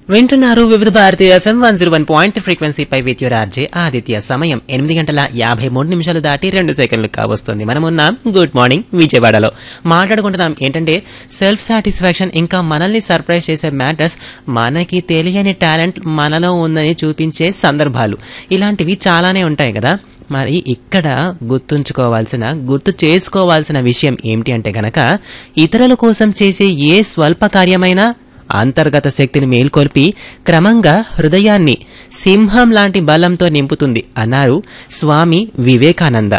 వింటున్నారు Vividh Bharati FM one zero one point ఫ్రీక్వెన్సీపై with your RJ Aditya సమయం ఎనిమిది గంటల యాభై మూడు నిమిషాలు దాటి రెండు సెకండ్లు కావస్తుంది మనం ఉన్నాం గుడ్ మార్నింగ్ విజయవాడలో మాట్లాడుకుంటున్నాం ఏంటంటే సెల్ఫ్ సాటిస్ఫాక్షన్ ఇంకా మనల్ని సర్ప్రైజ్ చేసే మ్యాటర్స్ మనకి తెలియని టాలెంట్ మనలో ఉందని చూపించే సందర్భాలు ఇలాంటివి చాలానే ఉంటాయి కదా మరి ఇక్కడ గుర్తుంచుకోవాల్సిన గుర్తు చేసుకోవాల్సిన విషయం ఏమిటి అంటే గనక ఇతరుల కోసం చేసే ఏ స్వల్ప కార్యమైనా అంతర్గత శక్తిని మేల్కొల్పి క్రమంగా హృదయాన్ని సింహం లాంటి బలంతో నింపుతుంది అన్నారు స్వామి వివేకానంద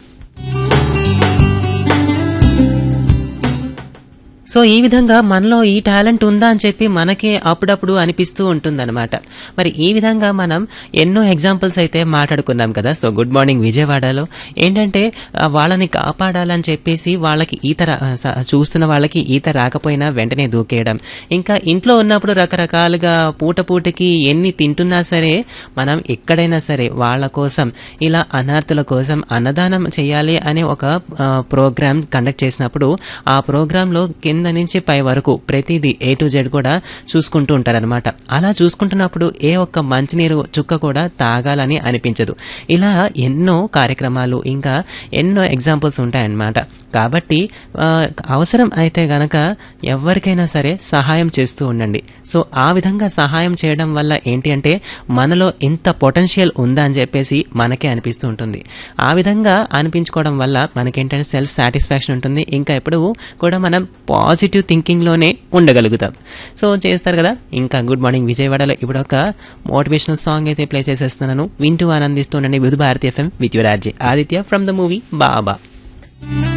సో ఈ విధంగా మనలో ఈ టాలెంట్ ఉందా అని చెప్పి మనకే అప్పుడప్పుడు అనిపిస్తూ ఉంటుందన్నమాట మరి ఈ విధంగా మనం ఎన్నో ఎగ్జాంపుల్స్ అయితే మాట్లాడుకున్నాం కదా సో గుడ్ మార్నింగ్ విజయవాడలో ఏంటంటే ఆ, వాళ్ళని కాపాడాలని చెప్పేసి వాళ్ళకి ఈత రా- స- చూస్తున్న వాళ్ళకి ఈత రాకపోయినా వెంటనే దూకేయడం ఇంకా ఇంట్లో ఉన్నప్పుడు రకరకాలుగా పూట పూటకి ఎన్ని తింటున్నా సరే మనం ఎక్కడైనా సరే వాళ్ళ కోసం ఇలా అనార్థుల కోసం అన్నదానం చేయాలి అనే ఒక ప్రోగ్రామ్ కండక్ట్ చేసినప్పుడు ఆ ప్రోగ్రాంలో కింద నుంచి పై వరకు ప్రతిదీ ఏ టు జెడ్ కూడా చూసుకుంటూ ఉంటారనమాట అలా చూసుకుంటున్నప్పుడు ఏ ఒక్క మంచినీరు చుక్క కూడా తాగాలని అనిపించదు ఇలా ఎన్నో కార్యక్రమాలు ఇంకా ఎన్నో ఎగ్జాంపుల్స్ ఉంటాయన్నమాట కాబట్టి ఆ, అవసరం అయితే గనక ఎవరికైనా సరే సహాయం చేస్తూ ఉండండి సో ఆ విధంగా సహాయం చేయడం వల్ల ఏంటి అంటే మనలో ఇంత పొటెన్షియల్ ఉందా అని చెప్పేసి మనకే అనిపిస్తూ ఉంటుంది ఆ విధంగా అనిపించుకోవడం వల్ల మనకేంటంటే సెల్ఫ్ సాటిస్ఫాక్షన్ ఉంటుంది ఇంకా ఎప్పుడు కూడా మనం పాజిటివ్ థింకింగ్లోనే ఉండగలుగుతాం సో చేస్తారు కదా ఇంకా గుడ్ మార్నింగ్ విజయవాడలో ఇప్పుడు ఒక మోటివేషనల్ సాంగ్ అయితే ప్లే చేసేస్తున్నాను వింటూ ఆనందిస్తూ ఉండండి Vividh Bharati FM with your RJ Aditya from the movie Baba